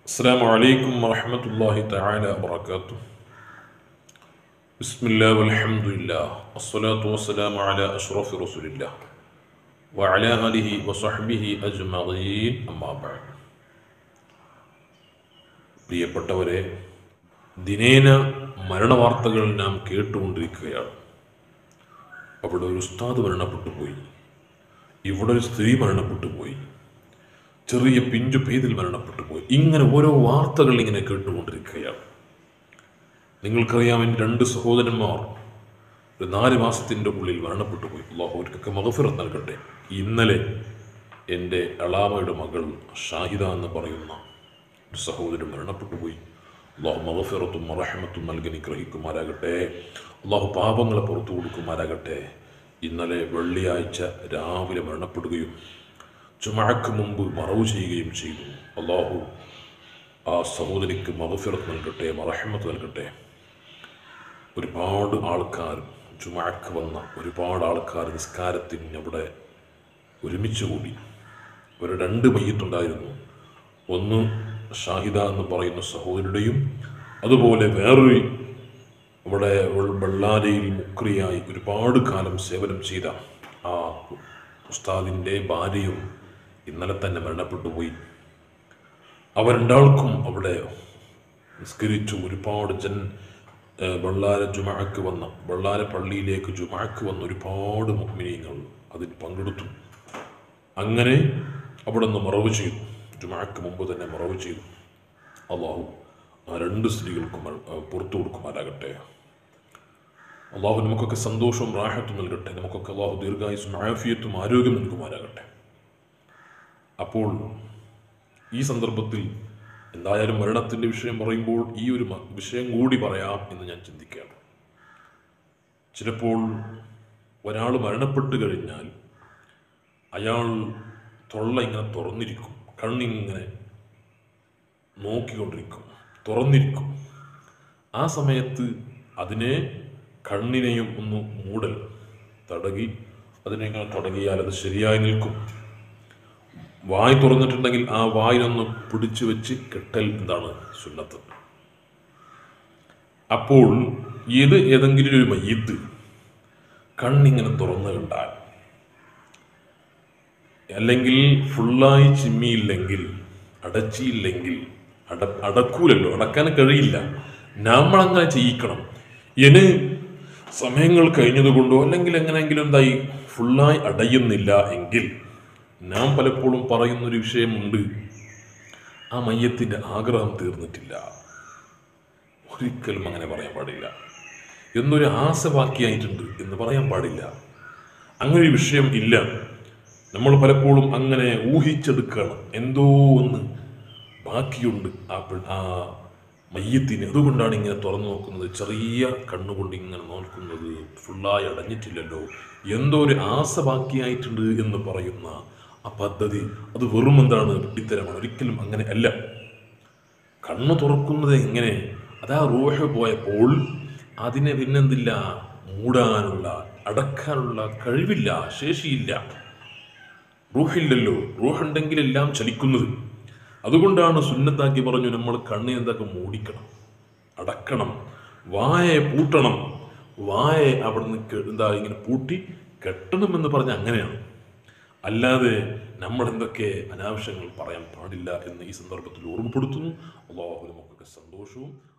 السلام عليكم ورحمة الله تعالى وبركاته بسم الله والحمد لله الصلاة والسلام على أشرف رسول الله وعلى آله وصحبه أجمعين أما بعد പ്രിയപ്പെട്ടവരെ ദിനേന മരണവാർത്തകൾ നാം കേട്ടുകൊണ്ടിരിക്കുകയാണ് അവിടെ ഒരു ഉസ്താദ് മരണപ്പെട്ടു പോയി ഇവിടെ ഒരു സ്ത്രീ മരണപ്പെട്ടു പോയി ചെറിയ പിഞ്ചു പെയ്തിൽ മരണപ്പെട്ടു പോയി ഇങ്ങനെ ഓരോ വാർത്തകൾ ഇങ്ങനെ കേട്ടുകൊണ്ടിരിക്കുകയാണ് നിങ്ങൾക്കറിയാം എൻ്റെ രണ്ട് സഹോദരന്മാർ ഒരു നാല് മാസത്തിൻ്റെ ഉള്ളിൽ മരണപ്പെട്ടു പോയി അള്ളാഹു അവർക്കൊക്കെ മകഫിറത്ത് നൽകട്ടെ ഇന്നലെ എൻ്റെ അളാമയുടെ മകൾ ഷാഹിദ എന്ന് പറയുന്ന ഒരു സഹോദരൻ മരണപ്പെട്ടു പോയി അള്ളാഹു മകഫിറത്തും മറഹമത്തും നൽകി നിഗ്രഹിക്കുമാരാകട്ടെ അള്ളാഹു പാപങ്ങളെ പുറത്തു കൊടുക്കുമാരാകട്ടെ ഇന്നലെ വെള്ളിയാഴ്ച രാവിലെ മരണപ്പെടുകയും ചുമഴക്ക് മുമ്പ് മറവ് ചെയ്യുകയും ചെയ്തു അള്ളാഹു ആ സഹോദരിക്ക് മകഫിറത്ത് നൽകട്ടെ മറഹമത്ത് നൽകട്ടെ ഒരുപാട് ആൾക്കാർ ചുമഴക്ക് വന്ന ഒരുപാട് ആൾക്കാർ നിസ്കാരത്തിന് അവിടെ ഒരുമിച്ച് കൂടി ഒരു രണ്ട് മയ്യത്തുണ്ടായിരുന്നു ഒന്ന് ഷാഹിദ എന്ന് പറയുന്ന സഹോദരിയുടെയും അതുപോലെ വേറൊരു ഇവിടെ ബള്ളാരിയിൽ മുക്രിയായി ഒരുപാട് കാലം സേവനം ചെയ്ത ആ ഉസ്താദിൻ്റെ ഭാര്യയും ഇന്നലെ തന്നെ മരണപ്പെട്ടു പോയി അവർ രണ്ടാൾക്കും അവിടെ നിസ്കരിച്ചു ഒരുപാട് ജൻ ഏഹ്, ബള്ളാര ജുമാക്ക് വന്ന ബള്ളാര പള്ളിയിലേക്ക് ജുമാക്ക് വന്ന ഒരുപാട് മുഗ്മിനീങ്ങൾ അതിൽ പങ്കെടുത്തു അങ്ങനെ അവിടെ നിന്ന് മറവ് ചെയ്തു ജുമാക്ക് മുമ്പ് തന്നെ മറവ് ചെയ്തു അള്ളാഹു ആ രണ്ട് സ്ത്രീകൾക്കും മ- ആ, പുറത്തു കൊടുക്കുമാരാകട്ടെ അള്ളാഹു നമുക്കൊക്കെ സന്തോഷവും റാഹത്തും നൽകട്ടെ നമുക്കൊക്കെ അള്ളാഹു ദീർഘായുസും ആഫിയത്തും ആരോഗ്യം നൽകുമാരാകട്ടെ അപ്പോൾ ഈ സന്ദർഭത്തിൽ എന്തായാലും മരണത്തിൻ്റെ വിഷയം പറയുമ്പോൾ ഈ ഒരു മ- വിഷയം കൂടി പറയാം എന്ന് ഞാൻ ചിന്തിക്കുകയാണ് ചിലപ്പോൾ ഒരാൾ മരണപ്പെട്ട് കഴിഞ്ഞാൽ അയാൾ തൊള്ള ഇങ്ങനെ തുറന്നിരിക്കും കണ്ണിങ്ങനെ നോക്കിക്കൊണ്ടിരിക്കും തുറന്നിരിക്കും ആ സമയത്ത് അതിനെ കണ്ണിനെയും ഒന്ന് മൂടൽ തടകി അതിനെ ഇങ്ങനെ തടകിയാൽ അത് ശരിയായി നിൽക്കും വായ് തുറന്നിട്ടുണ്ടെങ്കിൽ ആ വായിനൊന്ന് പിടിച്ചു വെച്ച് കെട്ടൽ എന്താണ് സുന്നത്ത് അപ്പോൾ ഇത് ഏതെങ്കിലും ഒരു മയ്യത്ത് കണ്ണിങ്ങനെ തുറന്നു കണ്ടാൽ അല്ലെങ്കിൽ ഫുള്ളായി ചിമ്മിയില്ലെങ്കിൽ അടച്ചിയില്ലെങ്കിൽ അട അടക്കൂലല്ലോ അടക്കാൻ കഴിയില്ല നമ്മളങ്ങനെ ചെയ്യിക്കണം ഇനി സമയങ്ങൾ കഴിഞ്ഞതുകൊണ്ടോ അല്ലെങ്കിൽ എങ്ങനെയെങ്കിലും എന്തായി ഫുള്ളായി അടയുന്നില്ല എങ്കിൽ നാം പലപ്പോഴും പറയുന്നൊരു വിഷയമുണ്ട് ആ മയ്യത്തിൻ്റെ ആഗ്രഹം തീർന്നിട്ടില്ല ഒരിക്കലും അങ്ങനെ പറയാൻ പാടില്ല എന്നൊരു ആസവാക്കിയായിട്ടുണ്ട് എന്ന് പറയാൻ പാടില്ല അങ്ങനെ ഒരു വിഷയം ഇല്ല നമ്മൾ പലപ്പോഴും അങ്ങനെ ഊഹിച്ചെടുക്കുകയാണ് എന്തോ ഒന്ന് ബാക്കിയുണ്ട് ആ പെ- ആ മയ്യത്തിന് അതുകൊണ്ടാണ് ഇങ്ങനെ തുറന്നു നോക്കുന്നത് ചെറിയ കണ്ണുകൊണ്ട് ഇങ്ങനെ നോക്കുന്നത് ഫുള്ളായി അടഞ്ഞിട്ടില്ലല്ലോ എന്തോ ഒരു ആസ ബാക്കിയായിട്ടുണ്ട് എന്ന് പറയുന്ന ആ പദ്ധതി അത് വെറും എന്താണ് ഇത്തരമാണ് ഒരിക്കലും അങ്ങനെ അല്ല കണ്ണു തുറക്കുന്നത് എങ്ങനെ അതാ റൂഹ് പോയപ്പോൾ അതിനെ പിന്നെന്തില്ല മൂടാനുള്ള അടക്കാനുള്ള കഴിവില്ല ശേഷിയില്ല റൂഹില്ലല്ലോ റൂഹുണ്ടെങ്കിൽ എല്ലാം ചലിക്കുന്നത് അതുകൊണ്ടാണ് സുന്നത്താക്കി പറഞ്ഞു നമ്മൾ കണ്ണിനെ എന്തൊക്കെ മൂടിക്കണം അടക്കണം വായെ പൂട്ടണം വായെ അവിടെ നിന്ന് എന്താ ഇങ്ങനെ പൂട്ടി കെട്ടണം എന്ന് പറഞ്ഞ അങ്ങനെയാണ് അല്ലാതെ നമ്മൾ എന്തൊക്കെ അനാവശ്യങ്ങൾ പറയാൻ പാടില്ല എന്ന് ഈ സന്ദർഭത്തിൽ ഓർമ്മപ്പെടുത്തുന്നു അള്ളാഹു നമുക്കൊക്കെ സന്തോഷവും